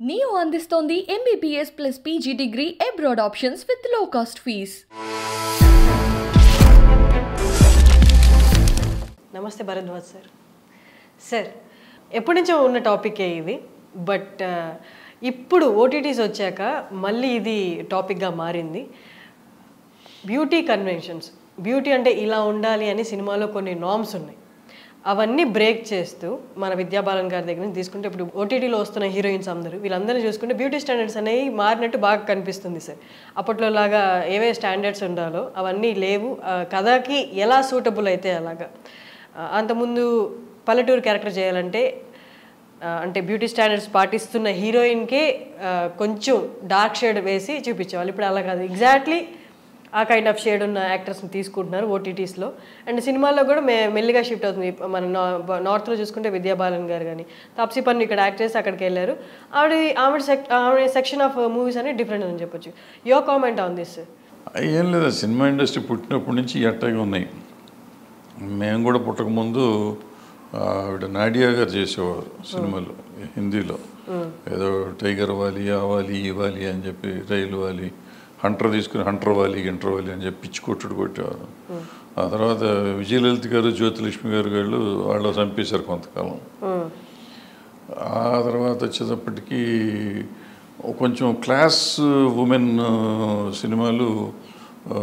Neo అందిస్తోంది MBBS plus PG degree abroad options with low cost fees నమస్తే Bharadwaj sir sir ఎప్పటి నుంచో ఉన్న టాపికే ఇది బట్ ఇప్పుడు ఓటీటీస్ వచ్చాక మళ్ళీ ఇది టాపిక్గా మారింది బ్యూటీ కన్వెన్షన్స్ బ్యూటీ అంటే ఇలా ఉండాలి అని సినిమాలో కొన్ని నామ్స్ ఉన్నాయి అవన్నీ బ్రేక్ చేస్తూ మన విద్యాబాలన్ గారి దగ్గర నుంచి తీసుకుంటే ఇప్పుడు ఓటీటీలో వస్తున్న హీరోయిన్స్ అందరూ వీళ్ళందరినీ చూసుకుంటే బ్యూటీ స్టాండర్డ్స్ అనేవి మారినట్టు బాగా కనిపిస్తుంది సార్ అప్పట్లో లాగా ఏవే స్టాండర్డ్స్ ఉండాలో అవన్నీ లేవు ఆ, కథకి ఎలా సూటబుల్ అయితే అలాగా ఆ, అంతకుముందు పల్లెటూరు క్యారెక్టర్ చేయాలంటే ఆ, అంటే బ్యూటీ స్టాండర్డ్స్ పాటిస్తున్న హీరోయిన్కే ఆ, కొంచెం డార్క్ షేడ్ వేసి చూపించేవాళ్ళు ఇప్పుడు అలా కాదు ఎగ్జాక్ట్లీ ఆ కైండ్ ఆఫ్ షేడ్ ఉన్న యాక్టర్స్ని తీసుకుంటున్నారు ఓటీటీస్లో అండ్ సినిమాల్లో కూడా మే మెల్లిగా షిఫ్ట్ అవుతుంది మన నా- నార్త్లో చూసుకుంటే విద్యాబాలన్ గారు కానీ తాప్సీ పన్ను ఇక్కడ యాక్ట్ చేసి అక్కడికి వెళ్ళారు ఆవిడ ఆవిడ సెక్ ఆవిడ సెక్షన్ ఆఫ్ మూవీస్ అనేది డిఫరెంట్ అని చెప్పొచ్చు యో కామెంట్ ఆన్ దిస్ ఏం లేదు సినిమా ఇండస్ట్రీ పుట్టినప్పటి నుంచి ఎట్టగా ఉన్నాయి మేము కూడా పుట్టకముందు ఆవిడ నాడియా గారు చేసేవారు సినిమాలు హిందీలో ఏదో టైగర్ వాలి అవాలి ఇవ్వాలి అని చెప్పి రైలు వాలి హంటర్ తీసుకుని హంటర్ వాలి గింటర్ వాలి అని చెప్పి పిచ్చి కొట్టుడు కొట్టేవారు ఆ తర్వాత విజయలలిత గారు జ్యోతిలక్ష్మి గారు వాళ్ళు వాళ్ళు చంపేశారు కొంతకాలం ఆ తర్వాత వచ్చేటప్పటికి కొంచెం క్లాస్ ఉమెన్ సినిమాలు ఆ,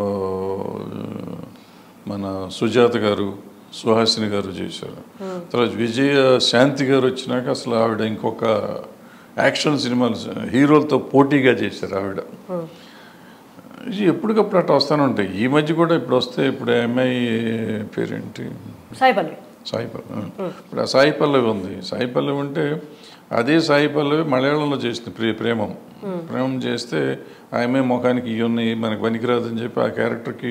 మన సుజాత గారు సుహాసిని గారు చేశారు తర్వాత విజయ శాంతి గారు వచ్చినాక అసలు ఆవిడ ఇంకొక యాక్షన్ సినిమాలు హీరోలతో పోటీగా చేశారు ఆవిడ ఇది ఎప్పటికప్పుడు అట్లా వస్తూనే ఉంటాయి ఈ మధ్య కూడా ఇప్పుడు వస్తే ఇప్పుడు అమ్మాయి పేరేంటి సాయి పల్లి సాయి పల్లవి ఇప్పుడు ఆ సాయి పల్లవి ఉంది సాయి పల్లవి ఉంటే అదే సాయి పల్లవి మలయాళంలో చేసింది ప్రే ప్రేమం ప్రేమం చేస్తే ఆమె ముఖానికి ఇవి ఉన్నాయి మనకి పనికిరాదని చెప్పి ఆ క్యారెక్టర్కి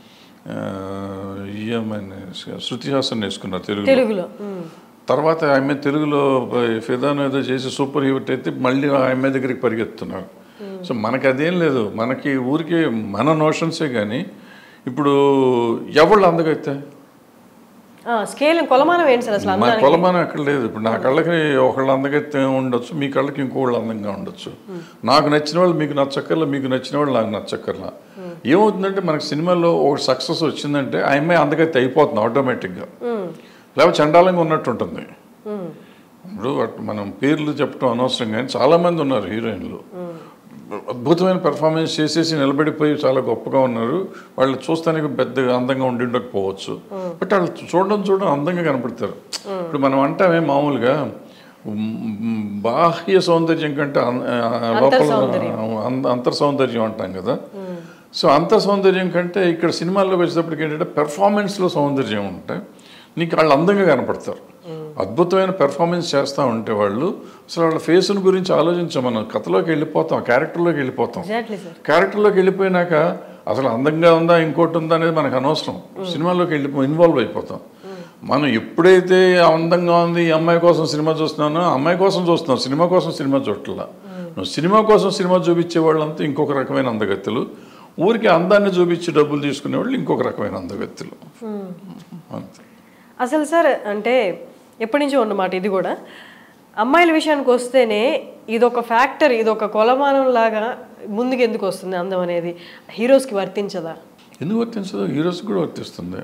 ఇయ్యమని శృతి హాసన్ వేసుకున్నారు తెలుగులో తెలుగులో మ్. తర్వాత ఆమె తెలుగులో ఫిదాన్ ఏదో చేసి సూపర్ హిట్ అయితే మళ్ళీ ఆమె దగ్గరికి పరిగెత్తున్నారు సో మనకి అదేం లేదు మనకి ఊరికే మన నోషన్సే కానీ ఇప్పుడు ఎవళ్ళు అందగైతే ఆ, స్కేల్ కొలమానం ఏంటి సార్ అసలు మా అందానికి కొలమానం అక్కడ లేదు ఇప్పుడు నా కళ్ళకి ఒకళ్ళు అందగైతే ఉండొచ్చు మీ కళ్ళకి ఇంకోళ్ళు అందంగా ఉండొచ్చు నాకు నచ్చిన వాళ్ళు మీకు నచ్చక్కర్లా మీకు నచ్చిన వాళ్ళు నాకు నచ్చక్కర్లా ఏమవుతుందంటే మనకి సినిమాలో ఒక సక్సెస్ వచ్చిందంటే ఆ అమ్మాయి అందగైతే అయిపోతుంది ఆటోమేటిక్గా లేకపోతే చండాలంగా ఉన్నట్టు ఉంటుంది ఇప్పుడు అట్- మనం పేర్లు చెప్పడం అనవసరం కానీ చాలామంది ఉన్నారు హీరోయిన్లు అద్భుతమైన పెర్ఫార్మెన్స్ చేసేసి నిలబడిపోయి చాలా గొప్పగా ఉన్నారు వాళ్ళు చూస్తానికి పెద్దగా అందంగా ఉండి ఉండకపోవచ్చు బట్ వాళ్ళు చూడడం చూడడం అందంగా కనపడతారు ఇప్పుడు మనం అంటామే మామూలుగా ఉమ్, బాహ్య సౌందర్యం కంటే అన్- ఆ, లోపల అంత- అంతర్ సౌందర్యం అంటాం కదా సో అంతర్ సౌందర్యం కంటే ఇక్కడ సినిమాల్లోకి వచ్చేటప్పటికి ఏంటంటే పెర్ఫార్మెన్స్లో సౌందర్యం ఉంటాయి నీకు వాళ్ళు అందంగా కనపడతారు అద్భుతమైన పెర్ఫార్మెన్స్ చేస్తూ ఉంటే వాళ్ళు అసలు వాళ్ళ ఫేస్ని గురించి ఆలోచించాం మనం కథలోకి వెళ్ళిపోతాం క్యారెక్టర్లోకి వెళ్ళిపోతాం ఎగ్జాక్ట్లీ సార్ క్యారెక్టర్లోకి వెళ్ళిపోయినాక అసలు అందంగా ఉందా ఇంకోటి ఉందా అనేది మనకు అనవసరం సినిమాలోకి వెళ్ళిపో ఇన్వాల్వ్ అయిపోతాం మనం ఎప్పుడైతే అందంగా ఉంది ఈ అమ్మాయి కోసం సినిమా చూస్తున్నానో ఆ అమ్మాయి కోసం చూస్తున్నాం సినిమా కోసం సినిమా చూడట్లా నువ్వు సినిమా కోసం సినిమా చూపించే వాళ్ళంతా ఇంకొక రకమైన అందగత్తెలు ఊరికి అందాన్ని చూపించి డబ్బులు తీసుకునే వాళ్ళు ఇంకొక రకమైన అందగత్తెలు అంతే అసలు సార్ అంటే ఎప్పటి నుంచో ఉన్నమాట ఇది కూడా అమ్మాయిల విషయానికి వస్తేనే ఇదొక ఫ్యాక్టర్ ఇదొక కొలమానం లాగా ముందుకు ఎందుకు వస్తుంది అందం అనేది హీరోస్కి వర్తించదా ఎందుకు వర్తించదు హీరోస్ కూడా వర్తిస్తుంది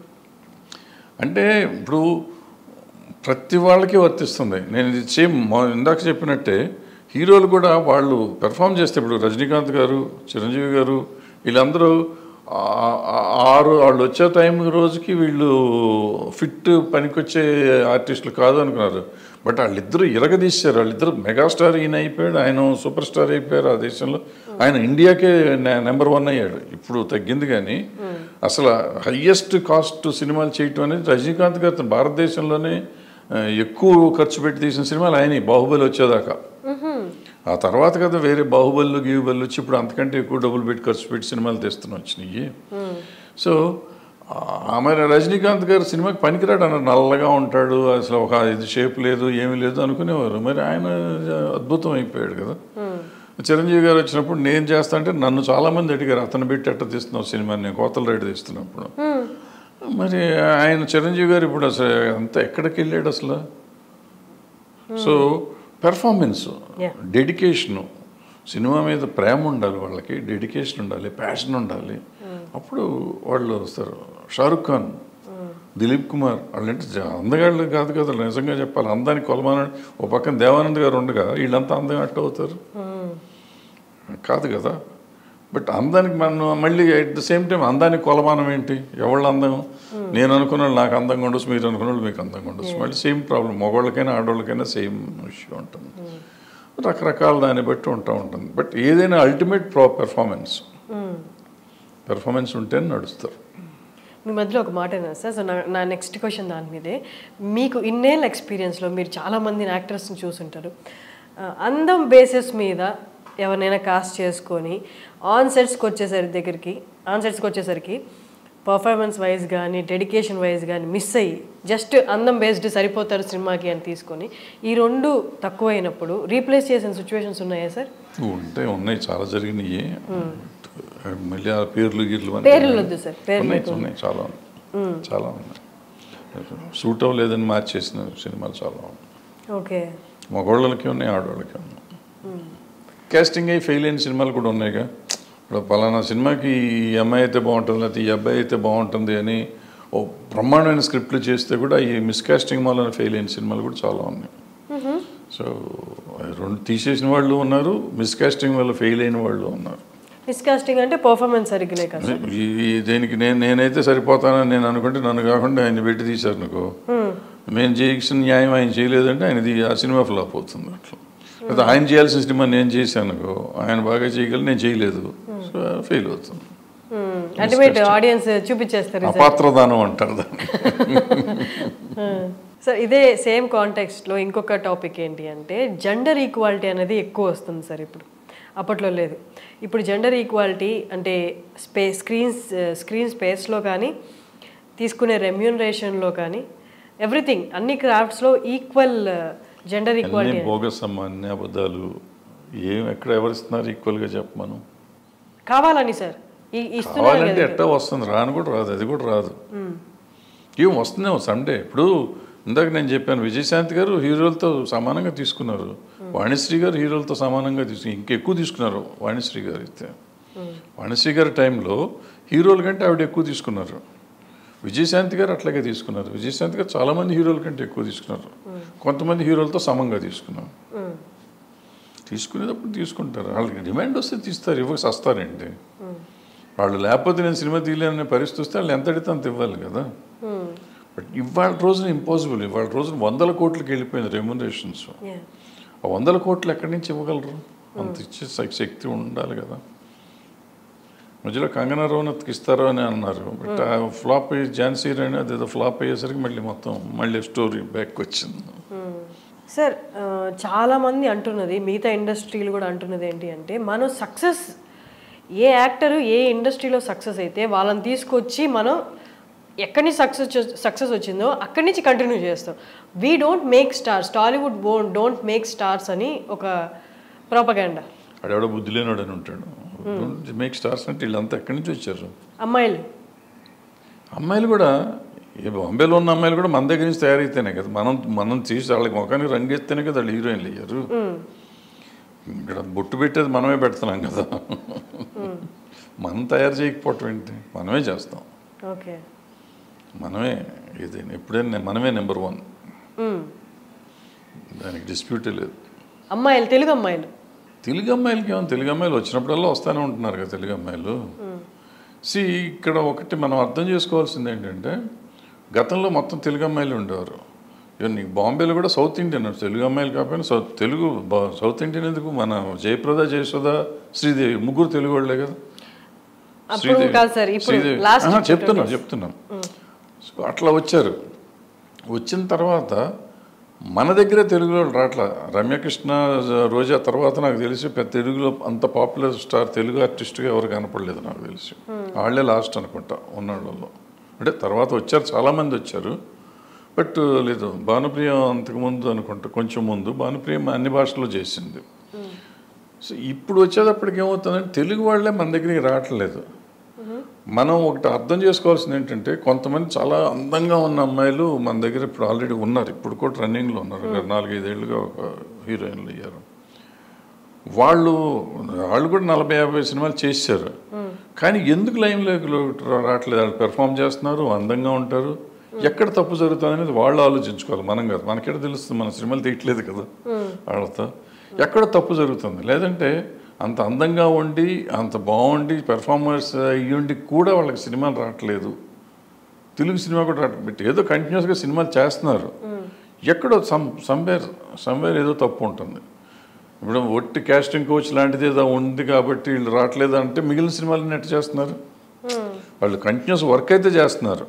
అంటే ఇప్పుడు ప్రతి వాళ్ళకి వర్తిస్తుంది నేను ఇది సేమ్ మొ- ఇందాక చెప్పినట్టే హీరోలు కూడా వాళ్ళు పెర్ఫామ్ చేస్తే ఇప్పుడు రజనీకాంత్ గారు చిరంజీవి గారు వీళ్ళందరూ ఆ- ఆ- ఆరు వాళ్ళు వచ్చే టైం రోజుకి వీళ్ళు ఫిట్ పనికొచ్చే ఆర్టిస్టులు కాదు అనుకున్నారు బట్ వాళ్ళిద్దరూ ఇరగదీశారు వాళ్ళిద్దరు మెగాస్టార్ ఈయన అయిపోయాడు ఆయన సూపర్ స్టార్ అయిపోయారు ఆ దేశంలో ఆయన ఇండియాకే నెంబర్ వన్ అయ్యాడు ఇప్పుడు తగ్గింది కానీ అసలు హయ్యెస్ట్ కాస్ట్ సినిమాలు చేయటం అనేది రజనీకాంత్ గారు భారతదేశంలోనే ఆ, ఎక్కువ ఖర్చు పెట్టి తీసిన సినిమాలు ఆయన బాహుబలి వచ్చేదాకా ఆ తర్వాత కదా వేరే బాహుబలు గీహుబలు వచ్చి ఇప్పుడు అంతకంటే ఎక్కువ డబ్బులు పెట్టి ఖర్చు పెట్టి సినిమాలు తెస్తున్నా వచ్చినాయి సో ఆమె రజనీకాంత్ గారు సినిమాకి పనికిరాడు అన్నారు నల్లగా ఉంటాడు అసలు ఒక ఇది షేప్ లేదు ఏమీ లేదు అనుకునేవారు మరి ఆయన అద్భుతం అయిపోయాడు కదా చిరంజీవి గారు వచ్చినప్పుడు నేను చేస్తా అంటే నన్ను చాలామంది అడిగారు అతను పెట్టి ఎట్ట తీస్తున్నావు సినిమా నేను కోతల రేటు తీస్తున్నప్పుడు మరి ఆయన చిరంజీవి గారు ఇప్పుడు అసలు అంత ఎక్కడికి వెళ్ళాడు అసలు సో పెర్ఫార్మెన్స్ Yeah. డెడికేషను సినిమా మీద ప్రేమ ఉండాలి వాళ్ళకి డెడికేషన్ ఉండాలి ప్యాషన్ ఉండాలి అప్పుడు వాళ్ళు వస్తారు షారుఖ్ ఖాన్ దిలీప్ కుమార్ వాళ్ళంటే జ- అందగాళ్ళు కాదు కదా నిజంగా చెప్పాలి అందానికి కొలమాన ఓ పక్కన దేవానంద్ గారు ఉండగా వీళ్ళంతా అందం అట్ట అవుతారు కాదు కదా బట్ అందానికి మనం మళ్ళీ అట్ ద సేమ్ టైం అందానికి కొలమానం ఏంటి ఎవళ్ళ అందం నేను అనుకున్న వాళ్ళు నాకు అందంగా ఉండొచ్చు మీరు అనుకున్న వాళ్ళు మీకు అందంగా ఉండొచ్చు మళ్ళీ సేమ్ ప్రాబ్లం మగవాళ్ళకైనా ఆడవాళ్ళకైనా సేమ్ ఇష్యూ ఉంటుంది రకరకాల దాన్ని బట్టి ఉంటా ఉంటుంది బట్ ఏదైనా అల్టిమేట్ ప్రో పెర్ఫార్మెన్స్ పెర్ఫార్మెన్స్ ఉంటేనే నడుస్తారు మీ మధ్యలో ఒక మాట అయినా సార్ సో నా నా నెక్స్ట్ క్వశ్చన్ దాని మీదే మీకు ఇన్నేళ్ళ ఎక్స్పీరియన్స్లో మీరు చాలామంది యాక్టర్స్ని చూసుంటారు ఆ, అందం బేసిస్ మీద ఎవరినైనా కాస్ట్ చేసుకొని ఆన్ సెట్స్కి వచ్చేసరికి దగ్గరికి ఆన్ సెట్స్కి వచ్చేసరికి పర్ఫార్మెన్స్ వైజ్ కానీ డెడికేషన్ వైజ్ కానీ మిస్ అయ్యి జస్ట్ అందం బేస్డ్ సరిపోతారు సినిమాకి అని తీసుకొని ఈ రెండు తక్కువైనప్పుడు రీప్లేస్ చేసిన సిచ్యువేషన్స్ ఉన్నాయా సార్ ఉంటే ఉన్నాయి చాలా జరిగినాయి మళ్ళీ ఆ పేర్లు గీర్లు అని పేర్లు వద్దు సార్ పేర్లు ఉన్నాయి ఉన్నాయి చాలా ఉన్నాయి చాలా ఉన్నాయి సూట్ అవ్వలేదని మార్చేసిన సినిమాలు చాలా ఉన్నాయి ఓకే మగవాళ్ళకి ఉన్నాయి ఆడవాళ్ళకి ఉన్నాయి కాస్టింగ్ అయ్యి ఫెయిల్ అయిన సినిమాలు కూడా ఉన్నాయిగా ఇప్పుడు పలానా సినిమాకి ఈ అమ్మాయి అయితే బాగుంటుంది లేకపోతే ఈ అబ్బాయి అయితే బాగుంటుంది అని ఓ బ్రహ్మాండమైన స్క్రిప్ట్లు చేస్తే కూడా ఈ మిస్కాస్టింగ్ వల్ల ఫెయిల్ అయిన సినిమాలు కూడా చాలా ఉన్నాయి సో రెండు తీసేసిన వాళ్ళు ఉన్నారు మిస్కాస్టింగ్ వల్ల ఫెయిల్ అయిన వాళ్ళు ఉన్నారు మిస్కాస్టింగ్ అంటే పర్ఫార్మెన్స్ సరిగ్గా లేక ఈ ఈ దీనికి నేను నేనైతే సరిపోతానని నేను అనుకుంటే నన్ను కాకుండా ఆయన పెట్టి తీశారు అనుకో మేము చేయాల్సిన న్యాయం ఆయన చేయలేదంటే ఆయన ఆ సినిమా ఫ్లాప్ అవుతుంది అట్లా లేదా ఆయన చేయాల్సిన సినిమా నేను చేశాను అనుకో ఆయన బాగా చేయగలి నేను చేయలేదు సో ఫెయిల్ అవుతుంది అల్టిమేట్ ఆడియన్స్ చూపించేస్తారు అపాత్రదానం అంటారు దాన్ని సార్ ఇదే సేమ్ కాంటెక్స్ట్లో ఇంకొక టాపిక్ ఏంటి అంటే జెండర్ ఈక్వాలిటీ అనేది ఎక్కువ వస్తుంది సార్ ఇప్పుడు అప్పట్లో లేదు ఇప్పుడు జెండర్ ఈక్వాలిటీ అంటే స్పే స్క్రీన్ స్క్రీన్ స్పేస్లో కానీ తీసుకునే రెమ్యూనరేషన్లో కానీ ఎవ్రీథింగ్ అన్ని క్రాఫ్ట్స్లో ఈక్వల్ జెండర్ అన్ని ఈక్వాలిటీ బోగస్ అమ్మ అన్ని అబద్ధాలు ఏం ఎక్కడ ఎవరిస్తున్నారు ఈక్వల్గా చెప్పమను కావాలని సార్ ఈ ఇస్తున్నారు కావాలంటే కదా ఎట్టా వస్తుంది రాను కూడా రాదు అది కూడా రాదు ఏం వస్తుందేమో సండే ఇప్పుడు ఇందాక నేను చెప్పాను విజయశాంతి గారు హీరోలతో సమానంగా తీసుకున్నారు వాణిశ్రీ గారు హీరోలతో సమానంగా తీసుకు ఇంకెక్కువ తీసుకున్నారు వాణిశ్రీ గారు అయితే వాణిశ్రీ గారి టైంలో హీరోల కంటే ఆవిడ ఎక్కువ తీసుకున్నారు విజయశాంతి గారు అట్లాగే తీసుకున్నారు విజయశాంతి గారు చాలామంది హీరోల కంటే ఎక్కువ తీసుకున్నారు కొంతమంది హీరోలతో సమంగా తీసుకున్నారు తీసుకునేటప్పుడు తీసుకుంటారు వాళ్ళకి డిమాండ్ వస్తే తీస్తారు ఇవ్వక సస్తారండి వాళ్ళు లేకపోతే నేను సినిమా తీయలేననే పరిస్థితి వస్తే వాళ్ళు ఎంత అడిగితే అంత ఇవ్వాలి కదా బట్ ఇవాళ రోజున ఇంపాసిబుల్ ఇవాళ రోజున వందల కోట్లకి వెళ్ళిపోయింది రెమ్యునరేషన్స్ Yeah. ఆ వందల కోట్లు ఎక్కడి నుంచి ఇవ్వగలరు అంత ఇచ్చే శక్- శక్తి ఉండాలి కదా మధ్యలో కంగనా రౌనత్కి ఇస్తారో అని అన్నారు బట్ ఆ ఫ్లాప్ అయ్యి ఝాన్సీ రాణి అదేదో ఫ్లాప్ అయ్యేసరికి మళ్ళీ మొత్తం మళ్ళీ స్టోరీ బ్యాక్ వచ్చింది సార్ ఆ, చాలామంది అంటున్నది మిగతా ఇండస్ట్రీలు కూడా అంటున్నది ఏంటి అంటే మనం సక్సెస్ ఏ యాక్టరు ఏ ఇండస్ట్రీలో సక్సెస్ అయితే వాళ్ళని తీసుకొచ్చి మనం ఎక్కడి నుంచి సక్సెస్ సక్సెస్ వచ్చిందో అక్కడి నుంచి కంటిన్యూ చేస్తాం we don't make stars Tollywood బోన్ డోంట్ మేక్ స్టార్స్ అని ఒక ప్రాపగాండా ఆడెవడో బుద్ధి లేనివాడు అని ఉంటాడు మేక్ స్టార్స్ అంటే వీళ్ళంతా ఎక్కడి నుంచి వచ్చారు అమ్మాయిలు అమ్మాయిలు కూడా ఏ బాంబేలో ఉన్న అమ్మాయిలు కూడా మన దగ్గర నుంచి తయారైతేనే కదా మనం మనం తీసి వాళ్ళకి ముఖానికి రంగేస్తేనే కదా వాళ్ళు హీరోయిన్లు అయ్యారు ఇక్కడ బొట్టు పెట్టేది మనమే పెడుతున్నాం కదా మనం తయారు చేయకపోవటం ఏంటి మనమే చేస్తాం ఓకే మనమే ఏదైనా ఎప్పుడైనా మనమే నెంబర్ వన్ దానికి డిస్ప్యూటే లేదు అమ్మాయిలు తెలుగు అమ్మాయిలు తెలుగు అమ్మాయిలకి ఏమో తెలుగు అమ్మాయిలు వచ్చినప్పుడల్లా వస్తూనే ఉంటున్నారు కదా తెలుగు అమ్మాయిలు సి ఇక్కడ ఒకటి మనం అర్థం చేసుకోవాల్సింది ఏంటంటే గతంలో మొత్తం తెలుగు అమ్మాయిలు ఉండేవారు ఇక నీకు బాంబేలో కూడా సౌత్ ఇండియన్ తెలుగు అమ్మాయిలు కాకపోయినా సౌత్ తెలుగు బా- సౌత్ ఇండియన్ ఎందుకు మన జయప్రద జయసుధ శ్రీదేవి ముగ్గురు తెలుగు వాళ్ళే కదా అప్పుడు కాదు సార్ ఇప్పుడు శ్రీదేవి లాస్ట్ ఆహా, చెప్తున్నా చెప్తున్నాం సో అట్లా వచ్చారు వచ్చిన తర్వాత మన దగ్గరే తెలుగులో రాట్లా రమ్యకృష్ణ రోజా తర్వాత నాకు తెలిసి పెద్ద తెలుగులో అంత పాపులర్ స్టార్ తెలుగు ఆర్టిస్ట్గా ఎవరు కనపడలేదు నాకు తెలిసి వాళ్ళే లాస్ట్ అనుకుంటా ఉన్నవాళ్ళలో అంటే తర్వాత వచ్చారు చాలామంది వచ్చారు బట్ లేదు భానుప్రియ అంతకుముందు అనుకుంటా కొంచెం ముందు భానుప్రియ అన్ని భాషల్లో చేసింది సో ఇప్పుడు వచ్చేటప్పటికి ఏమవుతుందంటే తెలుగు వాళ్ళే మన దగ్గరికి రావట్లేదు మనం ఒకటి అర్థం చేసుకోవాల్సింది ఏంటంటే కొంతమంది చాలా అందంగా ఉన్న అమ్మాయిలు మన దగ్గర ఇప్పుడు ఆల్రెడీ ఉన్నారు ఇప్పుడు కూడా రన్నింగ్లో ఉన్నారు నాలుగైదేళ్లుగా ఒక హీరోయిన్లు అయ్యారు వాళ్ళు వాళ్ళు కూడా నలభై యాభై సినిమాలు చేశారు కానీ ఎందుకు లైన్లోకి రావట్లేదు వాళ్ళు పెర్ఫామ్ చేస్తున్నారు అందంగా ఉంటారు ఎక్కడ తప్పు జరుగుతుంది అనేది వాళ్ళు ఆలోచించుకోవాలి మనం కాదు మనకెక్కడ తెలుస్తుంది మన సినిమాలు తీయట్లేదు కదా వాళ్ళతో ఎక్కడ తప్పు జరుగుతుంది లేదంటే అంత అందంగా ఉండి అంత బాగుండి పెర్ఫార్మర్స్ అయ్యుండి కూడా వాళ్ళకి సినిమాలు రావట్లేదు తెలుగు సినిమా కూడా రావట్లేదు ఏదో కంటిన్యూస్గా సినిమాలు చేస్తున్నారు ఎక్కడో సమ్ సంవేర్ సంవేర్ ఏదో తప్పు ఉంటుంది ఇప్పుడు ఒట్టి కాస్టింగ్ కోచ్ లాంటిది ఏదో ఉంది కాబట్టి వీళ్ళు రావట్లేదు అంటే మిగిలిన సినిమాలు నెట్ చేస్తున్నారు వాళ్ళు కంటిన్యూస్ వర్క్ అయితే చేస్తున్నారు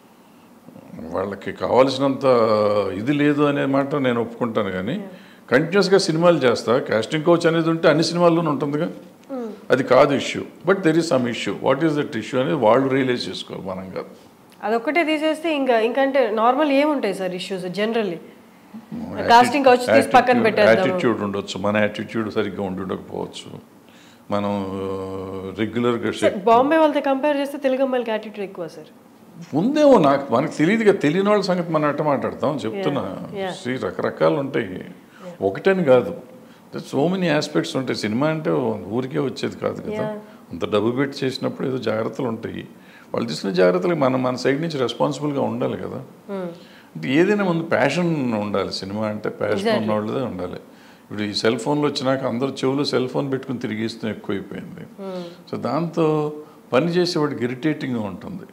వాళ్ళకి కావాల్సినంత ఇది లేదు అనే మాట నేను ఒప్పుకుంటాను కానీ కంటిన్యూస్గా సినిమాలు చేస్తా కాస్టింగ్ కోచ్ అనేది ఉంటే అన్ని సినిమాల్లోనూ ఉంటుందిగా అది కాదు issue but there is some issue what is that issue అనేది వాళ్ళు రియలైజ్ చేసుకోవాలి మనం కాదు అదొక్కటే తీసేస్తే ఇంకా ఇంకా అంటే నార్మల్ ఏముంటాయి sir issues generally casting couch తీసి పక్కన పెట్టేద్దాము యాటిట్యూడ్ ఉండొచ్చు మన యాటిట్యూడ్ సరిగ్గా ఉండుండకపోవచ్చు మనం రెగ్యులర్గా బాంబే వాళ్ళతో కంపేర్ చేస్తే తెలుగు అమ్మాయిలకి యాటిట్యూడ్ ఎక్కువ సార్ ఉందేమో నాకు మనకు తెలియదుగా తెలియని వాళ్ళ సంగతి మనం ఎట్ట మాట్లాడతాం చెప్తున్నా yeah. See, రకరకాలు ఉంటాయి ఒకటని కాదు సో మెనీ ఆస్పెక్ట్స్ ఉంటాయి సినిమా అంటే ఊరికే వచ్చేది కాదు కదా అంత డబ్బు పెట్టి చేసినప్పుడు ఏదో జాగ్రత్తలు ఉంటాయి వాళ్ళు తీసుకునే జాగ్రత్తలు మనం మన సైడ్ నుంచి రెస్పాన్సిబుల్గా ఉండాలి కదా అంటే ఏదైనా ముందు ప్యాషన్ ఉండాలి సినిమా అంటే ప్యాషన్ ఉన్న వాళ్ళదే ఉండాలి ఇప్పుడు ఈ సెల్ ఫోన్లు వచ్చినాక అందరూ చెవులు సెల్ ఫోన్ పెట్టుకుని తిరిగిస్తూ ఎక్కువైపోయింది సో దాంతో పని చేసేవాడికి ఇరిటేటింగ్గా ఉంటుంది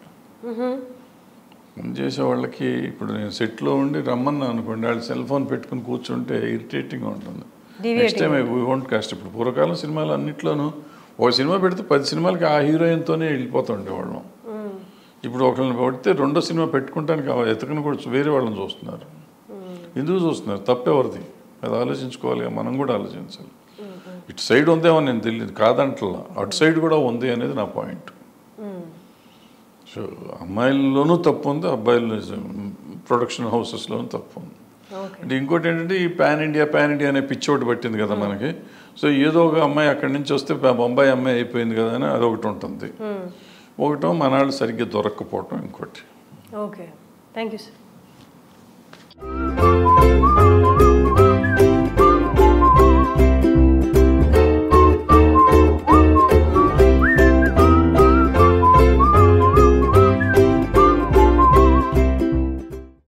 పని చేసే వాళ్ళకి ఇప్పుడు నేను సెట్లో ఉండి రమ్మన్నా అనుకోండి వాళ్ళు సెల్ ఫోన్ పెట్టుకుని కూర్చుంటే ఇరిటేటింగ్గా ఉంటుంది next time we won't cast ఇప్పుడు పూర్వకాలం సినిమాలు అన్నిట్లోనూ ఒక సినిమా పెడితే పది సినిమాలకి ఆ హీరోయిన్తోనే వెళ్ళిపోతుండే వాళ్ళం ఇప్పుడు ఒకళ్ళని పడితే రెండో సినిమా పెట్టుకుంటానికి ఆ ఎతకని కూడా వేరే వాళ్ళని చూస్తున్నారు ఎందుకు చూస్తున్నారు తప్పెవరిది అది ఆలోచించుకోవాలి మనం కూడా ఆలోచించాలి ఇటు సైడ్ ఉందేమో నేను తెలియదు కాదంటలా అటు సైడ్ కూడా ఉంది అనేది నా పాయింట్ సో అమ్మాయిల్లోనూ తప్పు ఉంది అబ్బాయిల ప్రొడక్షన్ హౌసెస్లోనూ తప్పు ఉంది ఓకే అంటే ఇంకోటి ఏంటంటే ఈ పాన్ ఇండియా పాన్ ఇండియా అనే పిచ్చి ఒకటి పట్టింది కదా మనకి సో ఏదో ఒక అమ్మాయి అక్కడి నుంచి వస్తే బా- బొంబాయి అమ్మాయి అయిపోయింది కదా అని అదొకటి ఉంటుంది ఒకటో మన వాళ్ళు సరిగ్గా దొరక్కపోవటం ఇంకోటి ఓకే థ్యాంక్ యూ సార్